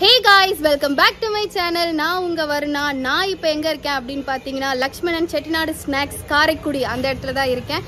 hey guys welcome back to my channel நான் உங்க வருணா நான் இப்போ எங்க இருக்கேன் அப்படின்னு பார்த்தீங்கன்னா லக்ஷ்மணன் செட்டிநாடு ஸ்நாக்ஸ் காரைக்குடி அந்த இடத்துல தான் இருக்கேன்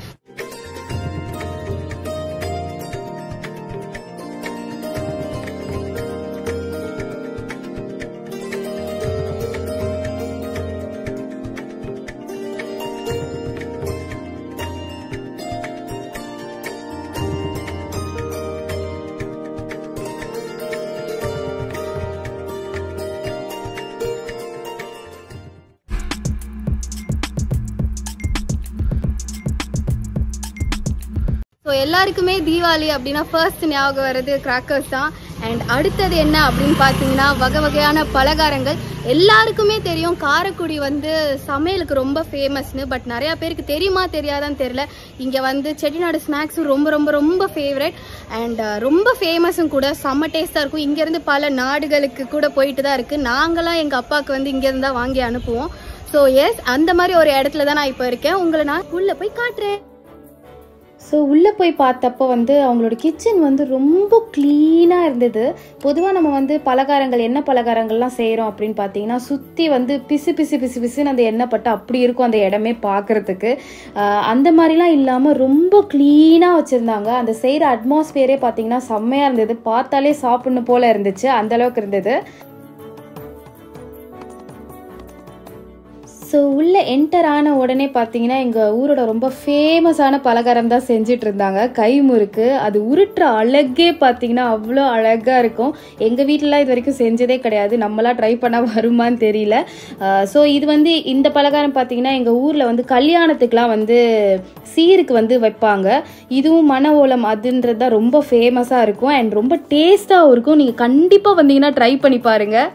ஸோ எல்லாருக்குமே தீபாவளி அப்படின்னா ஃபர்ஸ்ட் ஞாபகம் வர்றது கிராக்கர்ஸ் தான் அண்ட் அடுத்தது என்ன அப்படின்னு பார்த்தீங்கன்னா வகை வகையான பலகாரங்கள் எல்லாருக்குமே தெரியும் காரைக்குடி வந்து சமையலுக்கு ரொம்ப ஃபேமஸ்னு பட் நிறையா பேருக்கு தெரியுமா தெரியாதான்னு தெரியல இங்கே வந்து செட்டிநாடு ஸ்நாக்ஸும் ரொம்ப ரொம்ப ரொம்ப ஃபேவரட் அண்ட் ரொம்ப ஃபேமஸும் கூட செம்ம டேஸ்ட்டாக இருக்கும் இங்கேருந்து பல நாடுகளுக்கு கூட போயிட்டு தான் இருக்குது நாங்களாம் எங்கள் அப்பாவுக்கு வந்து இங்கேருந்து தான் வாங்கி அனுப்புவோம் ஸோ எஸ் அந்த மாதிரி ஒரு இடத்துல தான் நான் இப்போ இருக்கேன் உங்களை நான் உள்ளே போய் காட்டுறேன் ஸோ உள்ளே போய் பார்த்தப்போ வந்து அவங்களோட கிச்சன் வந்து ரொம்ப க்ளீனாக இருந்தது பொதுவாக நம்ம வந்து பலகாரங்கள் என்ன பலகாரங்கள்லாம் செய்கிறோம் அப்படின்னு பார்த்தீங்கன்னா சுற்றி வந்து பிசு பிசு பிசு பிசுன்னு அந்த எண்ணெய் பட்டு அப்படி இருக்கும் அந்த இடமே பார்க்குறதுக்கு அந்த மாதிரிலாம் இல்லாமல் ரொம்ப க்ளீனாக வச்சுருந்தாங்க அந்த செய்கிற அட்மாஸ்பியரே பார்த்தீங்கன்னா செம்மையாக இருந்தது பார்த்தாலே சாப்பிட்ணும் போல் இருந்துச்சு அந்த அளவுக்கு இருந்தது ஸோ உள்ளே என்டர் ஆன உடனே பார்த்தீங்கன்னா எங்கள் ஊரோட ரொம்ப ஃபேமஸான பலகாரம் தான் செஞ்சுட்டு இருந்தாங்க கை முறுக்கு அது உருட்டுற அழகே பார்த்தீங்கன்னா அவ்வளோ அழகாக இருக்கும் எங்கள் வீட்டிலலாம் இது வரைக்கும் செஞ்சதே கிடையாது நம்மளாம் ட்ரை பண்ணால் வருமான்னு தெரியல ஸோ இது வந்து இந்த பலகாரம் பார்த்தீங்கன்னா எங்கள் ஊரில் வந்து கல்யாணத்துக்குலாம் வந்து சீருக்கு வந்து வைப்பாங்க இதுவும் மன ஓலம் அதுன்றது தான் ரொம்ப ஃபேமஸாக இருக்கும் அண்ட் ரொம்ப டேஸ்ட்டாகவும் இருக்கும் நீங்கள் கண்டிப்பாக வந்தீங்கன்னா ட்ரை பண்ணி பாருங்கள்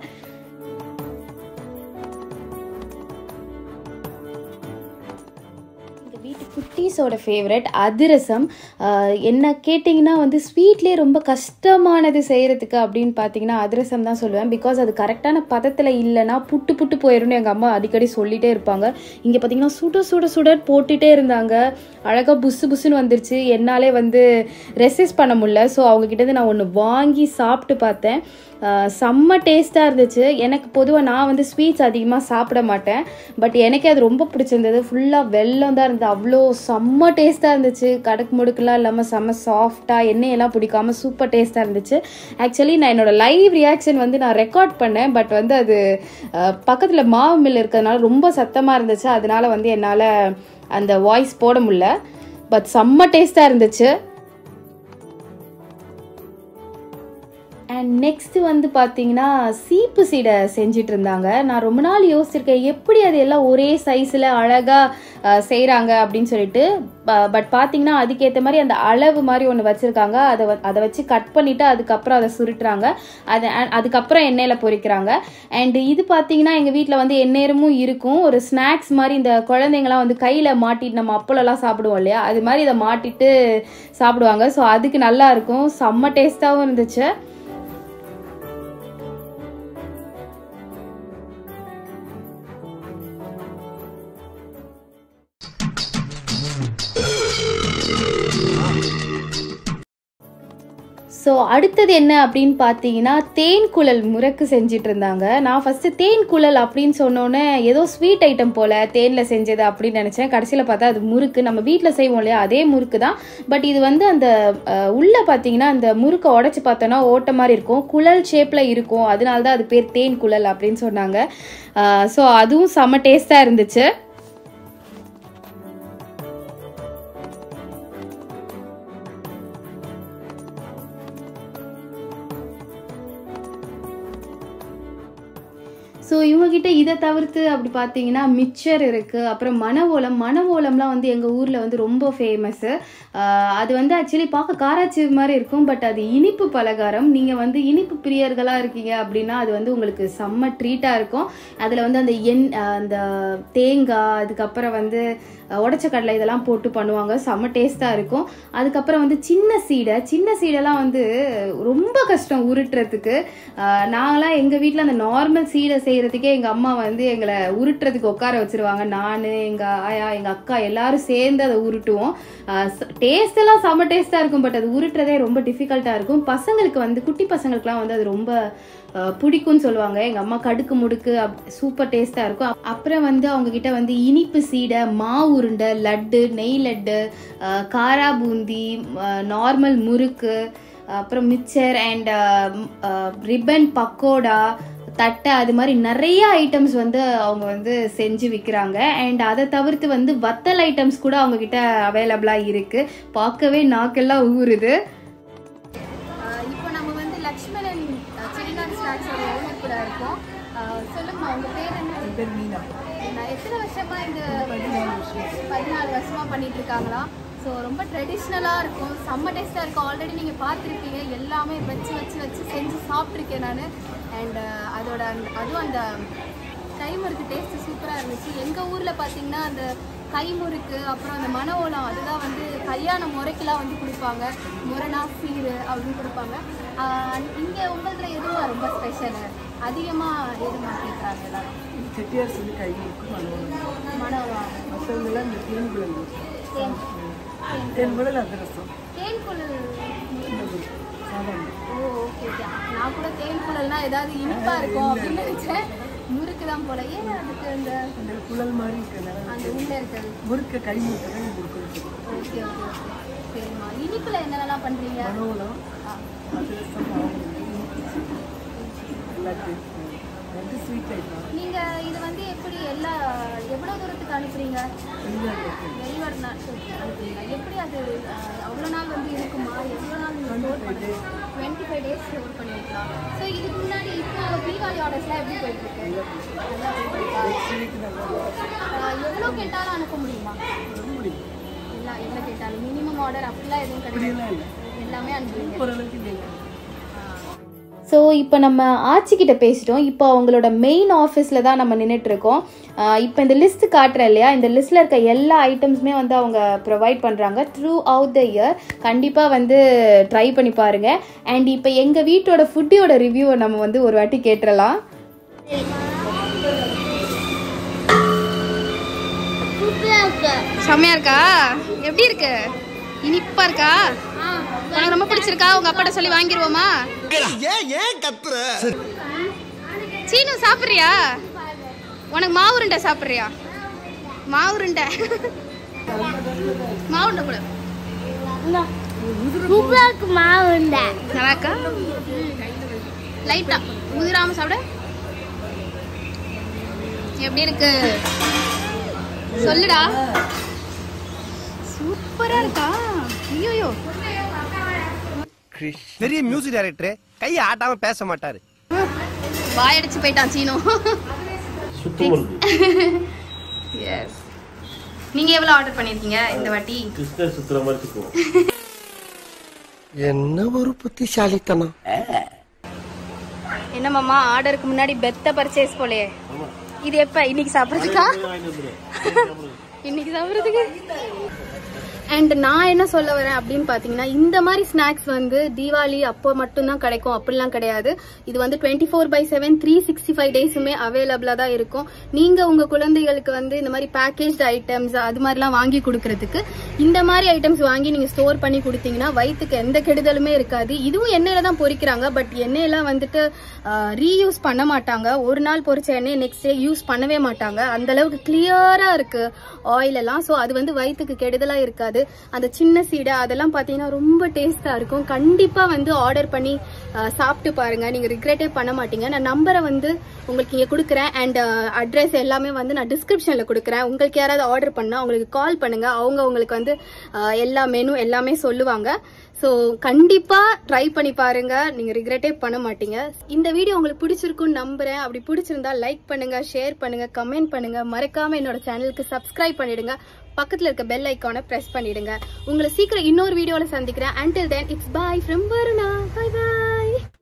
எங்கள் வீட்டு குட்டீஸோட ஃபேவரட் அதிரசம் ஆஹ் என்ன கேட்டிங்கன்னா வந்து ஸ்வீட்லேயே ரொம்ப கஷ்டமானது செய்கிறதுக்கு அப்படின்னு பார்த்தீங்கன்னா அதிரசம் தான் சொல்லுவேன் பிகாஸ் அது கரெக்டான பதத்தில் இல்லைன்னா புட்டு புட்டு போயிடும்னு எங்கள் அம்மா அடிக்கடி சொல்லிகிட்டே இருப்பாங்க இங்கே பார்த்தீங்கன்னா சுட சுட சுட போட்டுகிட்டே இருந்தாங்க அழகாக புசு புசுன்னு வந்துருச்சு என்னாலே வந்து ரெசிஸ்ட் பண்ண முடியல ஸோ அவங்கக்கிட்ட நான் ஒன்று வாங்கி சாப்பிட்டு பார்த்தேன் ஆஹ் செம்ம டேஸ்ட்டாக இருந்துச்சு எனக்கு பொதுவாக நான் வந்து ஸ்வீட்ஸ் அதிகமாக சாப்பிட மாட்டேன் பட் எனக்கே அது ரொம்ப பிடிச்சிருந்தது ஃபுல்லாக வெள்ளம் தான் இருந்தது அவ்வளோ செம்ம டேஸ்ட்டாக இருந்துச்சு கடக்கு முடுக்கெலாம் இல்லாமல் செம்ம சாஃப்டாக எண்ணெயெல்லாம் பிடிக்காம சூப்பர் டேஸ்ட்டாக இருந்துச்சு ஆக்சுவலி நான் என்னோட லைவ் ரியாக்ஷன் வந்து நான் ரெக்கார்ட் பண்ணேன் பட் வந்து அது பக்கத்தில் மாவு மில் இருக்கிறதுனால ரொம்ப சத்தமாக இருந்துச்சு அதனால வந்து என்னால் அந்த வாய்ஸ் போட முடியல பட் செம்ம டேஸ்ட்டாக இருந்துச்சு அண்ட் நெக்ஸ்ட் வந்து பார்த்தீங்கன்னா சீப்பு சீடை செஞ்சிட்டு இருந்தாங்க நான் ரொம்ப நாள் யோசிச்சிருக்கேன் எப்படி அது எல்லாம் ஒரே சைஸில் அழகாக செய்கிறாங்க அப்படின்னு சொல்லிட்டு பட் பார்த்தீங்கன்னா அதுக்கேற்ற மாதிரி அந்த அளவு மாதிரி ஒன்று வச்சுருக்காங்க அதை வ- அதை வச்சு கட் பண்ணிவிட்டு அதுக்கப்புறம் அதை சுருட்டுறாங்க அதை அ- அதுக்கப்புறம் எண்ணெயில் பொரிக்கிறாங்க அண்ட் இது பார்த்தீங்கன்னா எங்கள் வீட்டில் வந்து எந்நேரமும் இருக்கும் ஒரு ஸ்நாக்ஸ் மாதிரி இந்த குழந்தைங்கலாம் வந்து கையில் மாட்டிட்டு நம்ம அப்பளம்லாம் சாப்பிடுவோம் இல்லையா அது மாதிரி இதை மாட்டிட்டு சாப்பிடுவாங்க ஸோ அதுக்கு நல்லா இருக்கும் செம்ம டேஸ்ட்டாகவும் இருந்துச்சு ஸோ அடுத்தது என்ன அப்படின்னு பார்த்தீங்கன்னா தேன் குழல் முறுக்கு செஞ்சிட்டு இருந்தாங்க நான் ஃபஸ்ட்டு தேன் குழல் அப்படின்னு சொன்னோன்னே ஏதோ ஸ்வீட் ஐட்டம் போல் தேனில் செஞ்சது அப்படின்னு நினச்சேன் கடைசியில் பார்த்தா அது முறுக்கு நம்ம வீட்டில் செய்வோம் இல்லையா அதே முறுக்கு தான் பட் இது வந்து அந்த அஹ், உள்ளே பார்த்தீங்கன்னா அந்த முறுக்கை உடச்சி பார்த்தோன்னா ஓட்ட மாதிரி இருக்கும் குழல் ஷேப்பில் இருக்கும் அதனால தான் அது பேர் தேன் குழல் அப்படின்னு சொன்னாங்க ஸோ அதுவும் செம்ம டேஸ்ட்டாக இருந்துச்சு ஸோ இவங்ககிட்ட இதை தவிர்த்து அப்படி பார்த்தீங்கன்னா மிக்சர் இருக்குது அப்புறம் மன ஓலம் மன ஓலம்லாம் வந்து எங்கள் ஊரில் வந்து ரொம்ப ஃபேமஸ்ஸு அது வந்து ஆக்சுவலி பார்க்க காராச்சி மாதிரி இருக்கும் பட் அது இனிப்பு பலகாரம் நீங்கள் வந்து இனிப்பு பிரியர்களாக இருக்கீங்க அப்படின்னா அது வந்து உங்களுக்கு செம்ம ட்ரீட்டாக இருக்கும் அதில் வந்து அந்த எண் அஹ் அந்த தேங்காய் அதுக்கப்புறம் வந்து அஹ், உடைச்ச கடலை இதெல்லாம் போட்டு பண்ணுவாங்க செம்ம டேஸ்ட்டாக இருக்கும் அதுக்கப்புறம் வந்து சின்ன சீடை சின்ன சீடெல்லாம் வந்து ரொம்ப கஷ்டம் உருட்டுறதுக்கு அஹ், நாங்களாம் எங்கள் வீட்டில் அந்த நார்மல் சீடை செய்கிறதுக்கே எங்கள் அம்மா வந்து எங்களை உருட்டுறதுக்கு உட்கார வச்சிருவாங்க நான் எங்கள் ஆயா எங்கள் அக்கா எல்லாரும் சேர்ந்து அதை உருட்டுவோம் டேஸ்ட் எல்லாம் செம்ம டேஸ்ட்டாக இருக்கும் பட் அது உருட்டுறதே ரொம்ப டிஃபிகல்ட்டாக இருக்கும் பசங்களுக்கு வந்து குட்டி பசங்களுக்குலாம் வந்து அது ரொம்ப அஹ், பிடிக்கும்னு சொல்லுவாங்க எங்கள் அம்மா கடுக்கு முடுக்கு சூப்பர் டேஸ்ட்டாக இருக்கும் அப்- அப்புறம் வந்து அவங்க கிட்ட வந்து இனிப்பு சீடை மா உருண்டை லட்டு நெய் லட்டு அஹ், காரா பூந்தி நார்மல் முறுக்கு அப்புறம் மிக்சர் அண்ட் ரிப்பன் பக்கோடா தட்டை அது மாதிரி நிறைய ஐட்டம்ஸ் வந்து அவங்க வந்து செஞ்சு விற்கிறாங்க அண்ட் அதை தவிர்த்து வந்து வத்தல் ஐட்டம்ஸ் கூட அவங்க கிட்ட அவைலபிளாக இருக்கு பார்க்கவே நாக்கெல்லாம் ஊறுது இப்போ நம்ம வந்து லக்ஷ்மணன் சிலிகான் ஸ்நாக்ஸோட ஓனர் கூட இருக்கோம் சொல்லுங்கம்மா உங்க பேர் என்ன நான் எத்தனை வருஷமா இந்த பதினாலு வருஷமா பண்ணிட்டு இருக்காங்களா ஸோ ரொம்ப ட்ரெடிஷ்னலாக இருக்கும் செம்ம டேஸ்ட்டாக இருக்கும் ஆல்ரெடி நீங்கள் பார்த்துருப்பீங்க எல்லாமே வச்சு வச்சு வச்சு செஞ்சு சாப்பிட்ருக்கேன் நான் அண்ட் அதோட அந்த அதுவும் அந்த கைமுறுக்கு டேஸ்ட்டு சூப்பராக இருந்துச்சு எங்கள் ஊரில் பார்த்தீங்கன்னா அந்த கைமுறுக்கு அப்புறம் அந்த மன ஓலம் அதுதான் வந்து கல்யாண முறைக்கெல்லாம் வந்து கொடுப்பாங்க முரணா சீரு அப்படின்னு கொடுப்பாங்க இங்கே உங்களதுல எதுவும் ரொம்ப ஸ்பெஷலு அதிகமாக எதுமா கேட்குறாங்க எல்லாரும் செட்டியார் சொல்லி கை கொடுக்கும் மனோரம் மனோலம் மற்றவங்கெல்லாம் இந்த தேன் குழல் தேன் தேன் குழல் அதிரசம் தேன் குழல் சாதம் ஓ ஓகே ஓகே நான் கூட தேன் குழல்னா ஏதாவது இனிப்பா இருக்கும் அப்படின்னு நினைச்சேன் முறுக்கு தான் போல ஏன் அதுக்கு அந்த அந்த குழல் மாதிரி இருக்கிறனால அந்த உள்ள இருக்கிறது முறுக்க கை முறுக்க தான் கொடுக்குறது ஓகே ஓகே ஓகே சரிம்மா இனிப்புல என்னென்னலாம் பண்றீங்க மனோலம் ஆ, அதிரசம் மாவு எல்லாத்தையும் ரெண்டு ஸ்வீட் ஐட்டம் நீங்க இது வந்து எப்படி எல்லா எவ்வளவு தூரத்துக்கு அனுப்புறீங்க வெளிநாடு நாட்டுக்கு அனுப்புறீங்க எப்படி அது அஹ், அவ்வளவு நாள் வந்து இருக்குமா எவ்வளவு நாள் நீங்க ஸ்டோர் பண்ணி டுவெண்ட்டி ஃபைவ் டேஸ் ஸ்டோர் பண்ணிருக்கலாம் ஸோ இதுக்கு முன்னாடி இப்போ தீபாவளி ஆர்டர்ஸ்லாம் எப்படி போயிட்டு இருக்கு நல்லா போயிட்டு இருக்கா ஸ்வீட் நல்லா அஹ், எவ்வளவு கேட்டாலும் அனுப்ப முடியுமா முடியும் எல்லாம் எவ்வளவு கேட்டாலும் மினிமம் ஆர்டர் அப்படிலாம் எதுவும் கிடையாது அப்படியெல்லாம் இல்லை எல்லாமே அனுப்புவீங்க ஓரளவுக்கு நீங்கள் ஸோ இப்போ நம்ம ஆச்சிக்கிட்ட பேசிட்டோம் இப்போ அவங்களோட மெயின் ஆஃபீஸில் தான் நம்ம நின்றுட்டு இருக்கோம் இப்போ இந்த லிஸ்ட் காட்டுறேன் இல்லையா இந்த லிஸ்ட்டில் இருக்க எல்லா ஐட்டம்ஸுமே வந்து அவங்க ப்ரொவைட் பண்ணுறாங்க த்ரூ அவுட் த இயர் கண்டிப்பாக வந்து ட்ரை பண்ணி பாருங்கள் அண்ட் இப்போ எங்கள் வீட்டோட ஃபுட்டியோட ரிவ்யூவை நம்ம வந்து ஒரு வாட்டி கேட்டுறலாம் செம்மையா இருக்கா எப்படி இருக்கு இனிப்பா இருக்கா உனக்கு ரொம்ப பிடிச்சிருக்கா உங்க அப்பாட்ட சொல்லி வாங்கிடுவோமா ஏன் ஏன் கத்துற சீனு சாப்பிட்றியா உனக்கு மாவு உருண்டை சாப்பிட்றியா மாவு உருண்டை மாவு உருண்டை கூட நல்லா இருக்கா லைட்டா முதிராம சாப்பிட எப்படி இருக்கு சொல்லுடா சூப்பரா இருக்கா ஐயோ பெரிய மியூசிக் டைரக்டர் கையை ஆட்டாம பேச மாட்டாரு வாயடிச்சு போயிட்டான் சீனு எஸ் நீங்க எவ்வளவு ஆர்டர் பண்ணிருக்கீங்க இந்த வாட்டி கிருஷ்ண சுத்துற மாதிரி சுத்துவோம் என்ன ஒரு புத்திசாலித்தனம் என்ன மாமா ஆர்டருக்கு முன்னாடி பெத்த பர்ச்சேஸ் போலே இது எப்ப இன்னைக்கு சாப்பிடுறதுக்கா இன்னைக்கு சாப்பிடுறதுக்கு அண்ட் நான் என்ன சொல்ல வரேன் அப்படின்னு பார்த்தீங்கன்னா இந்த மாதிரி ஸ்நாக்ஸ் வந்து தீபாவளி அப்போ மட்டும்தான் கிடைக்கும் அப்படிலாம் கிடையாது இது வந்து twenty four by seven three sixty five டேஸுமே அவைலபிளாக தான் இருக்கும் நீங்கள் உங்கள் குழந்தைகளுக்கு வந்து இந்த மாதிரி பேக்கேஜ்டு ஐட்டம்ஸ் அது மாதிரிலாம் வாங்கி கொடுக்கறதுக்கு இந்த மாதிரி ஐட்டம்ஸ் வாங்கி நீங்கள் ஸ்டோர் பண்ணி கொடுத்தீங்கன்னா வயிற்றுக்கு எந்த கெடுதலுமே இருக்காது இதுவும் எண்ணெயில தான் பொரிக்கிறாங்க பட் எண்ணெயெல்லாம் வந்துட்டு ரீயூஸ் பண்ண மாட்டாங்க ஒரு நாள் பொரிச்ச எண்ணெய் நெக்ஸ்ட் டே யூஸ் பண்ணவே மாட்டாங்க அந்த அளவுக்கு கிளியரா இருக்கு ஆயில் எல்லாம் ஸோ அது வந்து வயிற்றுக்கு கெடுதலா இருக்காது அந்த சின்ன சீடை அதெல்லாம் பார்த்தீங்கன்னா ரொம்ப டேஸ்டா இருக்கும் கண்டிப்பா வந்து ஆர்டர் பண்ணி அஹ், சாப்பிட்டு பாருங்க நீங்க ரிக்ரெட்டே பண்ண மாட்டீங்க நான் நம்பரை வந்து உங்களுக்கு இங்கே கொடுக்குறேன் அண்ட் அட்ரஸ் எல்லாமே வந்து நான் டிஸ்கிரிப்ஷன்ல கொடுக்குறேன் உங்களுக்கு யாராவது ஆர்டர் பண்ணா உங்களுக்கு கால் பண்ணுங்க அவங்க உங்களுக்கு வந்து அஹ், எல்லா மெனு எல்லாமே சொல்லுவாங்க ஸோ கண்டிப்பா ட்ரை பண்ணி பாருங்க நீங்க ரிக்ரெட்டே பண்ண மாட்டீங்க இந்த வீடியோ உங்களுக்கு பிடிச்சிருக்கும்னு நம்புறேன் அப்படி பிடிச்சிருந்தா லைக் பண்ணுங்க ஷேர் பண்ணுங்க கமெண்ட் பண்ணுங்க மறக்காம என்னோட சேனலுக்கு சப்ஸ்கிரைப் பண்ணிடுங்க பக்கத்துல இருக்க பெல் ஐக்கானை பிரஸ் பண்ணிடுங்க உங்களை சீக்கிரம் இன்னொரு வீடியோல சந்திக்கிறேன் until then it's bye from Varuna bye bye